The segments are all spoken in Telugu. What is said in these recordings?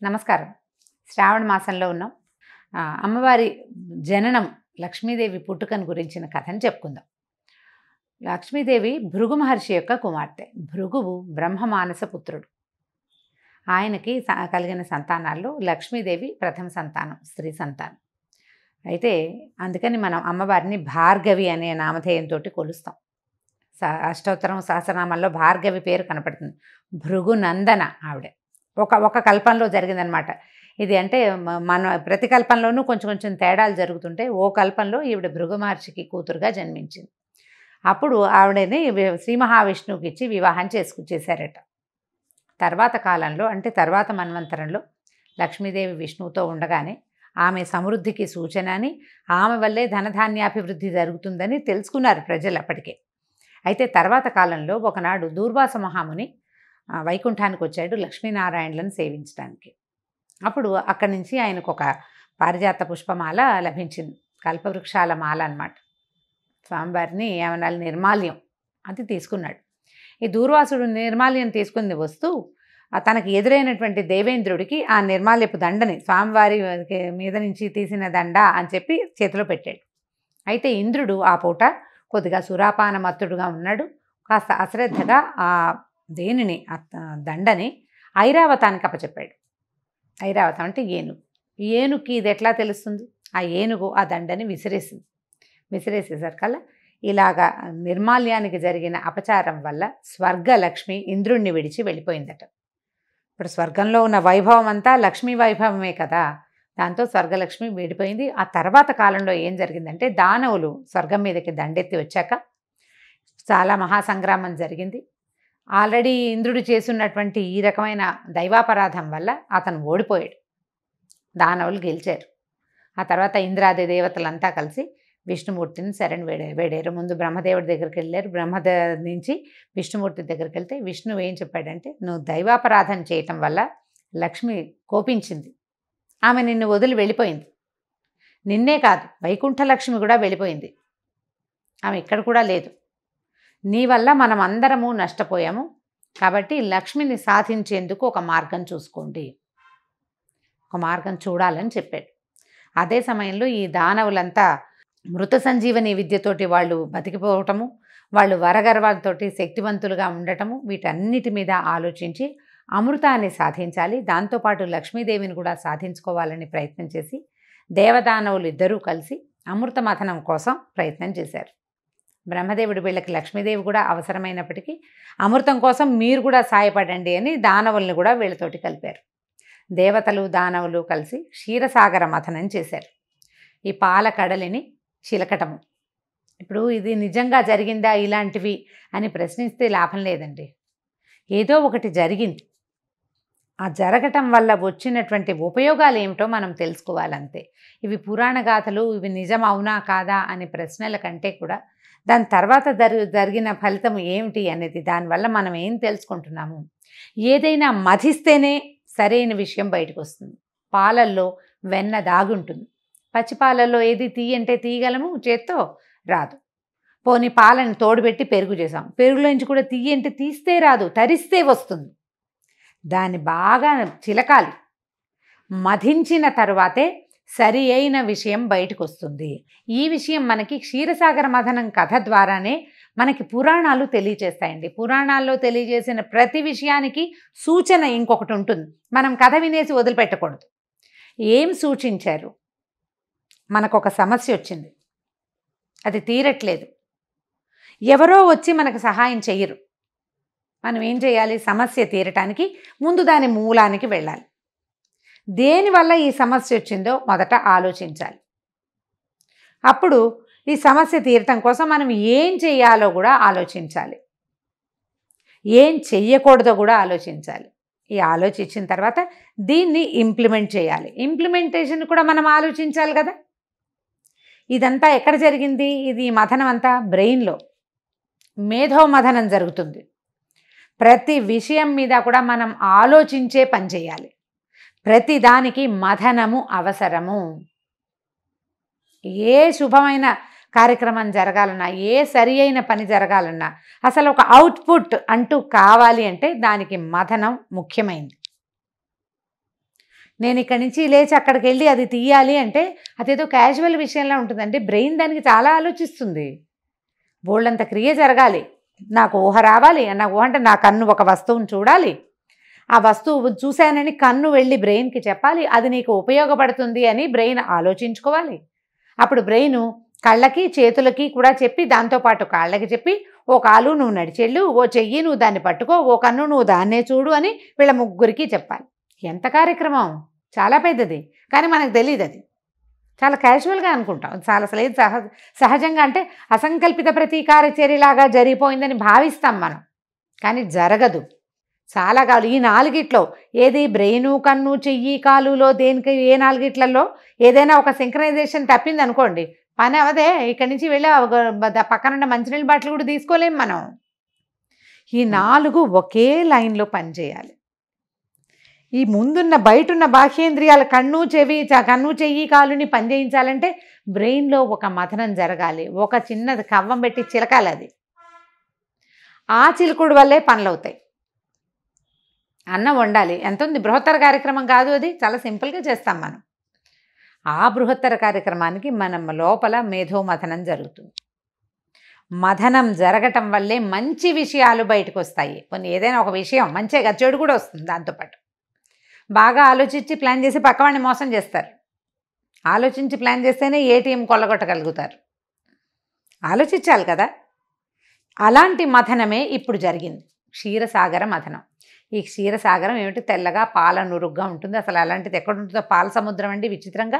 నమస్కారం శ్రావణ మాసంలో ఉన్నాం ఆ, అమ్మవారి జననం లక్ష్మీదేవి పుట్టుకను గురించిన కథను చెప్పుకుందాం లక్ష్మీదేవి భృగు మహర్షి యొక్క కుమార్తె భృగువు బ్రహ్మమానస పుత్రుడు ఆయనకి స- కలిగిన సంతానాల్లో లక్ష్మీదేవి ప్రథమ సంతానం స్త్రీ సంతానం అయితే అందుకని మనం అమ్మవారిని భార్గవి అనే నామధేయంతో కొలుస్తాం స- అష్టోత్తరం సహస్రనామాల్లో భార్గవి పేరు కనపడుతుంది భృగు నందన ఆవిడ ఒక ఒక కల్పంలో జరిగిందనమాట ఇది అంటే మ- మన ప్రతి కల్పంలోనూ కొంచెం కొంచెం తేడాలు జరుగుతుంటే ఓ కల్పంలో ఈవిడ భృగు మహర్షికి కూతురుగా జన్మించింది అప్పుడు ఆవిడని వి- శ్రీ మహావిష్ణువుకి ఇచ్చి వివాహం చేసుకు చేశారట తర్వాత కాలంలో అంటే తర్వాత మన్వంతరంలో లక్ష్మీదేవి విష్ణువుతో ఉండగానే ఆమె సమృద్ధికి సూచన అని ఆమె వల్లే ధనధాన్యాభివృద్ధి జరుగుతుందని తెలుసుకున్నారు ప్రజలు అప్పటికే అయితే తర్వాత కాలంలో ఒకనాడు దూర్వాస మహాముని ఆ, వైకుంఠానికి వచ్చాడు లక్ష్మీనారాయణలను సేవించడానికి అప్పుడు అక్కడి నుంచి ఆయనకు ఒక పారిజాత పుష్పమాల లభించింది కల్పవృక్షాల మాల అన్నమాట స్వామివారిని ఏమనాలి నిర్మాల్యం అది తీసుకున్నాడు ఈ దూర్వాసుడు నిర్మాల్యం తీసుకుంది వస్తూ ఆ తనకి ఎదురైనటువంటి దేవేంద్రుడికి ఆ నిర్మాల్యపు దండని స్వామివారి మీద నుంచి తీసిన దండ అని చెప్పి చేతిలో పెట్టాడు అయితే ఇంద్రుడు ఆ పూట కొద్దిగా సురాపాన మత్తుడుగా ఉన్నాడు కాస్త అశ్రద్ధగా ఆ దేనిని ఆ దండని ఐరావతానికి అప్పచెప్పాడు ఐరావతం అంటే ఏనుగు ఈ ఏనుగుకి ఇది ఎట్లా తెలుస్తుంది ఆ ఏనుగు ఆ దండని విసిరేసింది విసిరేసేసరికల్లా ఇలాగా నిర్మాల్యానికి జరిగిన అపచారం వల్ల స్వర్గలక్ష్మి ఇంద్రుణ్ణి విడిచి వెళ్ళిపోయిందట ఇప్పుడు స్వర్గంలో ఉన్న వైభవం అంతా లక్ష్మీ వైభవమే కదా దాంతో స్వర్గలక్ష్మి విడిపోయింది ఆ తర్వాత కాలంలో ఏం జరిగిందంటే దానవులు స్వర్గం మీదకి దండెత్తి వచ్చాక చాలా మహాసంగ్రామం జరిగింది ఆల్రెడీ ఇంద్రుడు చేస్తున్నటువంటి ఈ రకమైన దైవాపరాధం వల్ల అతను ఓడిపోయాడు దానవులు గెలిచారు ఆ తర్వాత ఇంద్రాది దేవతలంతా కలిసి విష్ణుమూర్తిని శరణ్ వేడే వేడారు ముందు బ్రహ్మదేవుడి దగ్గరికి వెళ్ళారు బ్రహ్మద నుంచి విష్ణుమూర్తి దగ్గరికి వెళ్తే విష్ణువు ఏం చెప్పాడంటే నువ్వు దైవాపరాధన చేయటం వల్ల లక్ష్మి కోపించింది ఆమె నిన్ను వదిలి వెళ్ళిపోయింది నిన్నే కాదు వైకుంఠ లక్ష్మి కూడా వెళ్ళిపోయింది ఆమె ఇక్కడ కూడా లేదు నీ వల్ల మనం అందరము నష్టపోయాము కాబట్టి లక్ష్మిని సాధించేందుకు ఒక మార్గం చూసుకోండి ఒక మార్గం చూడాలని చెప్పాడు అదే సమయంలో ఈ దానవులంతా మృత సంజీవని విద్యతోటి వాళ్ళు బతికిపోవటము వాళ్ళు వరగర్వాలతోటి శక్తివంతులుగా ఉండటము వీటన్నిటి మీద ఆలోచించి అమృతాన్ని సాధించాలి దాంతోపాటు లక్ష్మీదేవిని కూడా సాధించుకోవాలని ప్రయత్నం చేసి దేవదానవులు ఇద్దరూ కలిసి అమృత మథనం కోసం ప్రయత్నం చేశారు బ్రహ్మదేవుడు వీళ్ళకి లక్ష్మీదేవి కూడా అవసరమైనప్పటికీ అమృతం కోసం మీరు కూడా సాయపడండి అని దానవుల్ని కూడా వీళ్ళతోటి కలిపారు దేవతలు దానవులు కలిసి క్షీరసాగర మథనం చేశారు ఈ పాల కడలిని చిలకటము ఇప్పుడు ఇది నిజంగా జరిగిందా ఇలాంటివి అని ప్రశ్నిస్తే లాభం లేదండి ఏదో ఒకటి జరిగింది ఆ జరగటం వల్ల వచ్చినటువంటి ఉపయోగాలు ఏమిటో మనం తెలుసుకోవాలంతే ఇవి పురాణ గాథలు ఇవి నిజం అవునా కాదా అనే ప్రశ్నల కంటే కూడా దాని తర్వాత జరి జరిగిన ఫలితం ఏమిటి అనేది దానివల్ల మనం ఏం తెలుసుకుంటున్నాము ఏదైనా మధిస్తేనే సరైన విషయం బయటకు వస్తుంది పాలల్లో వెన్న దాగుంటుంది పచ్చి పాలల్లో ఏది తీయంటే తీయగలము చేత్తో రాదు పోనీ పాలని తోడుపెట్టి పెరుగు చేసాం పెరుగులోంచి కూడా తీయంటే తీస్తే రాదు తరిస్తే వస్తుంది దాన్ని బాగా చిలకాలి మధించిన తరువాతే సరి అయిన విషయం బయటకు వస్తుంది ఈ విషయం మనకి క్షీరసాగర మథనం కథ ద్వారానే మనకి పురాణాలు తెలియజేస్తాయండి పురాణాల్లో తెలియజేసిన ప్రతి విషయానికి సూచన ఇంకొకటి ఉంటుంది మనం కథ వినేసి వదిలిపెట్టకూడదు ఏం సూచించారు మనకు ఒక సమస్య వచ్చింది అది తీరట్లేదు ఎవరో వచ్చి మనకు సహాయం చెయ్యరు మనం ఏం చేయాలి సమస్య తీరటానికి ముందు దాని మూలానికి వెళ్ళాలి దేనివల్ల ఈ సమస్య వచ్చిందో మొదట ఆలోచించాలి అప్పుడు ఈ సమస్య తీరటం కోసం మనం ఏం చేయాలో కూడా ఆలోచించాలి ఏం చెయ్యకూడదో కూడా ఆలోచించాలి ఈ ఆలోచించిన తర్వాత దీన్ని ఇంప్లిమెంట్ చేయాలి ఇంప్లిమెంటేషన్ కూడా మనం ఆలోచించాలి కదా ఇదంతా ఎక్కడ జరిగింది ఇది ఈ మథనం అంతా బ్రెయిన్లో మేధో మథనం జరుగుతుంది ప్రతి విషయం మీద కూడా మనం ఆలోచించే పని చేయాలి ప్రతి దానికి మథనము అవసరము ఏ శుభమైన కార్యక్రమం జరగాలన్నా ఏ సరి అయిన పని జరగాలన్నా అసలు ఒక అవుట్పుట్ అంటూ కావాలి అంటే దానికి మథనం ముఖ్యమైనది నేను ఇక్కడి నుంచి లేచి అక్కడికి వెళ్ళి అది తీయాలి అంటే అదేదో క్యాజువల్ విషయంలో ఉంటుంది అంటే బ్రెయిన్ దానికి చాలా ఆలోచిస్తుంది బోల్డంత క్రియ జరగాలి నాకు ఊహ రావాలి నా ఊహ అంటే నా కన్ను ఒక వస్తువుని చూడాలి ఆ వస్తువు చూశానని కన్ను వెళ్ళి బ్రెయిన్కి చెప్పాలి అది నీకు ఉపయోగపడుతుంది అని బ్రెయిన్ ఆలోచించుకోవాలి అప్పుడు బ్రెయిన్ కళ్ళకి చేతులకి కూడా చెప్పి దాంతోపాటు కాళ్ళకి చెప్పి ఓ కాలు నువ్వు నడిచెళ్ళు ఓ చెయ్యి నువ్వు దాన్ని పట్టుకో ఓ కన్ను నువ్వు దాన్నే చూడు అని వీళ్ళ ముగ్గురికి చెప్పాలి ఎంత కార్యక్రమం చాలా పెద్దది కానీ మనకు తెలియదు అది చాలా క్యాజువల్గా అనుకుంటాం చాలా అసలు ఏది సహజ సహజంగా అంటే అసంకల్పిత ప్రతీకార చర్యలాగా జరిగిపోయిందని భావిస్తాం మనం కానీ జరగదు చాలా కాదు ఈ నాలుగిట్లో ఏది బ్రెయిను కన్ను చెయ్యి కాలులో దేనికి ఏ నాలుగిట్లలో ఏదైనా ఒక సింక్రనైజేషన్ తప్పింది అనుకోండి పని అవదే ఇక్కడి నుంచి వెళ్ళి ఆ ఒక బ- పక్కనున్న మంచినీళ్ళ బాటిల్ కూడా తీసుకోలేం మనం ఈ నాలుగు ఒకే లైన్లో పనిచేయాలి ఈ ముందున్న బయటున్న బాహ్యేంద్రియాల కన్ను చెవి చ- కన్ను చెయ్యి కాలుని పనిచేయించాలంటే బ్రెయిన్లో ఒక మథనం జరగాలి ఒక చిన్నది కవ్వం పెట్టి చిలకాలి అది ఆ చిలుకుడు వల్లే పనులు అవుతాయి అన్నం వండాలి ఎంత ఉంది బృహత్తర కార్యక్రమం కాదు అది చాలా సింపుల్గా చేస్తాం మనం ఆ బృహత్తర కార్యక్రమానికి మనం లోపల మేధోమథనం జరుగుతుంది మథనం జరగటం వల్లే మంచి విషయాలు బయటకు వస్తాయి కొన్ని ఏదైనా ఒక విషయం మంచిగా చెడు కూడా వస్తుంది దాంతోపాటు బాగా ఆలోచించి ప్లాన్ చేసి పక్కవాడిని మోసం చేస్తారు ఆలోచించి ప్లాన్ చేస్తేనే ఏటీఎం కొల్లగొట్టగలుగుతారు ఆలోచించాలి కదా అలాంటి మథనమే ఇప్పుడు జరిగింది క్షీరసాగర మథనం ఈ క్షీరసాగరం ఏమిటి తెల్లగా పాల నురుగ్గా ఉంటుంది అసలు అలాంటిది ఎక్కడ ఉంటుందో పాల సముద్రం అండి విచిత్రంగా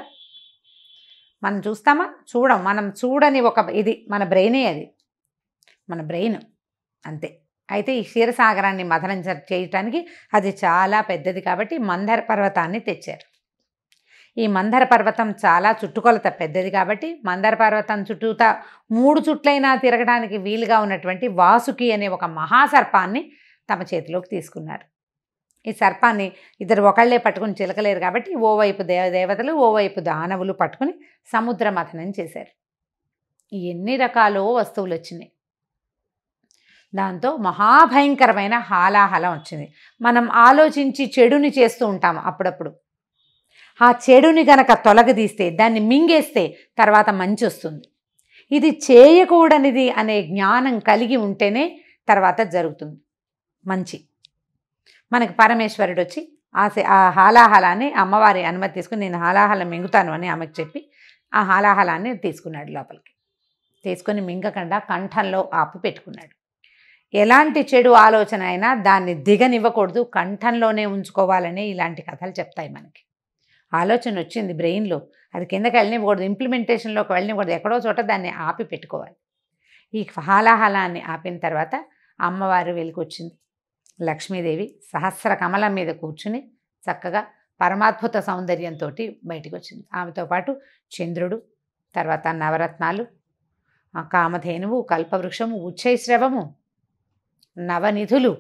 మనం చూస్తామా చూడం మనం చూడని ఒక ఇది మన బ్రెయినే అది మన బ్రెయిన్ అంతే అయితే ఈ క్షీరసాగరాన్ని మథనం చే- చేయటానికి అది చాలా పెద్దది కాబట్టి మందర పర్వతాన్ని తెచ్చారు ఈ మందర పర్వతం చాలా చుట్టుకొలత పెద్దది కాబట్టి మందర పర్వతం చుట్టూతా మూడు చుట్లైనా తిరగడానికి వీలుగా ఉన్నటువంటి వాసుకి అనే ఒక మహాసర్పాన్ని తమ చేతిలోకి తీసుకున్నారు ఈ సర్పాన్ని ఇద్దరు ఒకళ్ళే పట్టుకుని చిలకలేరు కాబట్టి ఓవైపు దేవ దేవతలు ఓవైపు దానవులు పట్టుకుని సముద్ర మథనం చేశారు ఎన్ని రకాలో వస్తువులు వచ్చినాయి దాంతో మహాభయంకరమైన హాలాహలం వచ్చింది మనం ఆలోచించి చెడుని చేస్తూ ఉంటాం అప్పుడప్పుడు ఆ చెడుని గనక తొలగదీస్తే దాన్ని మింగేస్తే తర్వాత మంచి వస్తుంది ఇది చేయకూడనిది అనే జ్ఞానం కలిగి ఉంటేనే తర్వాత జరుగుతుంది మంచి మనకి పరమేశ్వరుడు వచ్చి ఆ సే- ఆ హాలాహలాన్ని అమ్మవారి అనుమతి తీసుకుని నేను హాలాహలం మింగుతాను అని ఆమెకు చెప్పి ఆ హాలాహలాన్ని తీసుకున్నాడు లోపలికి తీసుకొని మింగకుండా కంఠంలో ఆపు పెట్టుకున్నాడు ఎలాంటి చెడు ఆలోచన అయినా దాన్ని దిగనివ్వకూడదు కంఠంలోనే ఉంచుకోవాలనే ఇలాంటి కథలు చెప్తాయి మనకి ఆలోచన వచ్చింది బ్రెయిన్లో అది కిందకి వెళ్ళనివ్వకూడదు ఇంప్లిమెంటేషన్లోకి వెళ్ళనివ్వకూడదు ఎక్కడో చోట దాన్ని ఆపి పెట్టుకోవాలి ఈ హాలాహలాన్ని ఆపిన తర్వాత అమ్మవారు వెలికొచ్చింది లక్ష్మీదేవి సహస్ర కమలం మీద కూర్చుని చక్కగా పరమాద్భుత సౌందర్యంతో బయటికి వచ్చింది ఆమెతో పాటు చంద్రుడు తర్వాత నవరత్నాలు ఆ కామధేనువు కల్పవృక్షము ఉచ్చైశ్రవము నవనిధులు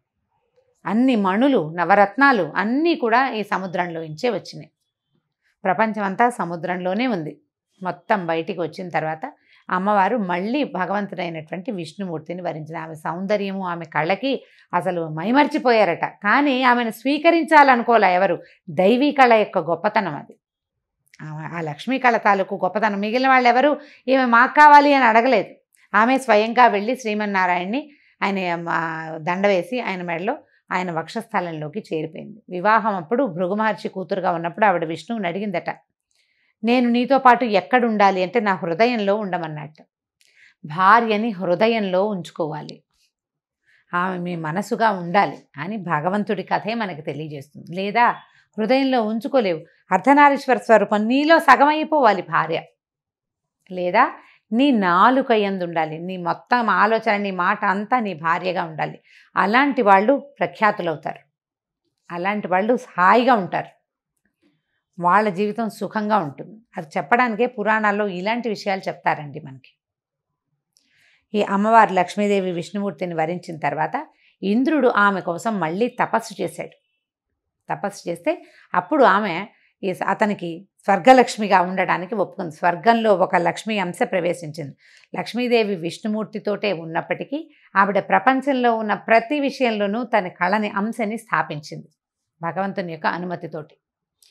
అన్ని మణులు నవరత్నాలు అన్నీ కూడా ఈ సముద్రంలో నుంచే వచ్చినాయి ప్రపంచమంతా సముద్రంలోనే ఉంది మొత్తం బయటికి వచ్చిన తర్వాత అమ్మవారు మళ్ళీ భగవంతుడైనటువంటి విష్ణుమూర్తిని వరించింది ఆమె సౌందర్యము ఆమె కళ్ళకి అసలు మైమర్చిపోయారట కానీ ఆమెను స్వీకరించాలనుకోలే ఎవరు దైవీ కళ యొక్క గొప్పతనం అది ఆమె ఆ లక్ష్మీ కళ తాలూకు గొప్పతనం మిగిలిన వాళ్ళు ఎవరు ఈమె మాకు కావాలి అని అడగలేదు ఆమె స్వయంగా వెళ్ళి శ్రీమన్నారాయణ్ణి ఆయన ఆ, దండ వేసి ఆయన మెడలో ఆయన వక్షస్థలంలోకి చేరిపోయింది వివాహం అప్పుడు భృగు మహర్షి కూతురుగా ఉన్నప్పుడు ఆవిడ విష్ణువుని అడిగిందట నేను నీతో పాటు ఎక్కడ ఉండాలి అంటే నా హృదయంలో ఉండమన్నట్టు భార్యని హృదయంలో ఉంచుకోవాలి ఆమె మీ మనసుగా ఉండాలి అని భగవంతుడి కథే మనకు తెలియజేస్తుంది లేదా హృదయంలో ఉంచుకోలేవు అర్ధనారీశ్వర స్వరూపం నీలో సగమైపోవాలి భార్య లేదా నీ నాలుక యందు ఉండాలి నీ మొత్తం ఆలోచన నీ మాట అంతా నీ భార్యగా ఉండాలి అలాంటి వాళ్ళు ప్రఖ్యాతులవుతారు అలాంటి వాళ్ళు హాయిగా ఉంటారు వాళ్ళ జీవితం సుఖంగా ఉంటుంది అది చెప్పడానికే పురాణాల్లో ఇలాంటి విషయాలు చెప్తారండి మనకి ఈ అమ్మవారు లక్ష్మీదేవి విష్ణుమూర్తిని వరించిన తర్వాత ఇంద్రుడు ఆమె కోసం మళ్ళీ తపస్సు చేశాడు తపస్సు చేస్తే అప్పుడు ఆమె ఈ అతనికి స్వర్గలక్ష్మిగా ఉండడానికి ఒప్పుకుంది స్వర్గంలో ఒక లక్ష్మీ అంశ ప్రవేశించింది లక్ష్మీదేవి విష్ణుమూర్తితోటే ఉన్నప్పటికీ ఆవిడ ప్రపంచంలో ఉన్న ప్రతి విషయంలోనూ తన కళని అంశని స్థాపించింది భగవంతుని యొక్క అనుమతితోటి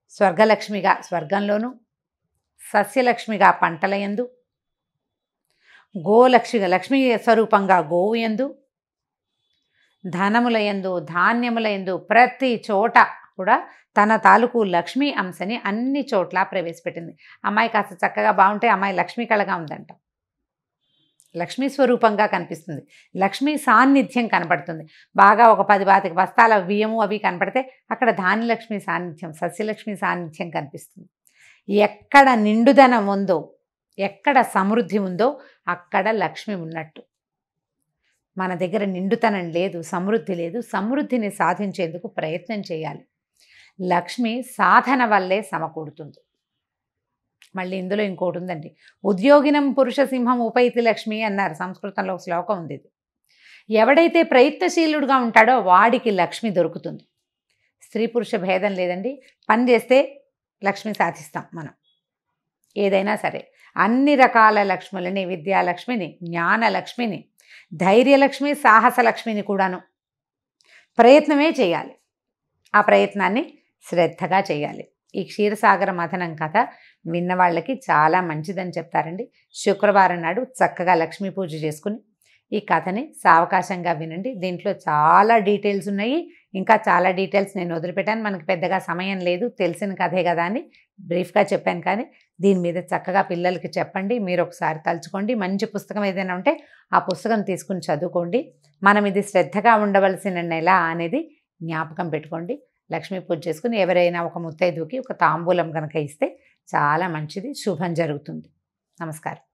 స్వర్గలక్ష్మిగా స్వర్గంలోను సస్యలక్ష్మిగా పంటల యందు గోలక్ష్మిగా లక్ష్మీ స్వరూపంగా గోవు యందు ధనముల యందు ధాన్యముల యందు ప్రతి చోట కూడా తన తాలూకు లక్ష్మీ అంశని అన్ని చోట్ల ప్రవేశపెట్టింది అమ్మాయి కాస్త చక్కగా బాగుంటే అమ్మాయి లక్ష్మీ కళగా ఉందంట లక్ష్మీ స్వరూపంగా కనిపిస్తుంది లక్ష్మీ సాన్నిధ్యం కనపడుతుంది బాగా ఒక పది బాతికి బస్తాల బియ్యము అవి కనపడితే అక్కడ ధాన్యలక్ష్మి సాన్నిధ్యం సస్యలక్ష్మి సాన్నిధ్యం కనిపిస్తుంది ఎక్కడ నిండుదనం ఉందో ఎక్కడ సమృద్ధి ఉందో అక్కడ లక్ష్మి ఉన్నట్టు మన దగ్గర నిండుతనం లేదు సమృద్ధి లేదు సమృద్ధిని సాధించేందుకు ప్రయత్నం చేయాలి లక్ష్మి సాధన వల్లే సమకూడుతుంది మళ్ళీ ఇందులో ఇంకోటి ఉందండి ఉద్యోగినం పురుష సింహం ఉపైతి లక్ష్మి అన్నారు సంస్కృతంలో ఒక శ్లోకం ఉంది ఇది ఎవడైతే ప్రయత్నశీలుడుగా ఉంటాడో వాడికి లక్ష్మి దొరుకుతుంది స్త్రీ పురుష భేదం లేదండి పని చేస్తే లక్ష్మి సాధిస్తాం మనం ఏదైనా సరే అన్ని రకాల లక్ష్ములని విద్యాలక్ష్మిని జ్ఞానలక్ష్మిని ధైర్యలక్ష్మి సాహసలక్ష్మిని కూడాను ప్రయత్నమే చేయాలి ఆ ప్రయత్నాన్ని శ్రద్ధగా చేయాలి ఈ క్షీరసాగర మథనం కథ విన్న వాళ్ళకి చాలా మంచిదని చెప్తారండి శుక్రవారం నాడు చక్కగా లక్ష్మీ పూజ చేసుకుని ఈ కథని సావకాశంగా వినండి దీంట్లో చాలా డీటెయిల్స్ ఉన్నాయి ఇంకా చాలా డీటెయిల్స్ నేను వదిలిపెట్టాను మనకి పెద్దగా సమయం లేదు తెలిసిన కథే కదా అని బ్రీఫ్గా చెప్పాను కానీ దీని మీద చక్కగా పిల్లలకి చెప్పండి మీరు ఒకసారి తలుచుకోండి మంచి పుస్తకం ఏదైనా ఉంటే ఆ పుస్తకం తీసుకుని చదువుకోండి మనం ఇది శ్రద్ధగా ఉండవలసిన నెల అనేది జ్ఞాపకం పెట్టుకోండి లక్ష్మీ పూజ చేసుకుని ఎవరైనా ఒక ముత్తైదుకి ఒక తాంబూలం కనుక ఇస్తే చాలా మంచిది శుభం జరుగుతుంది నమస్కారం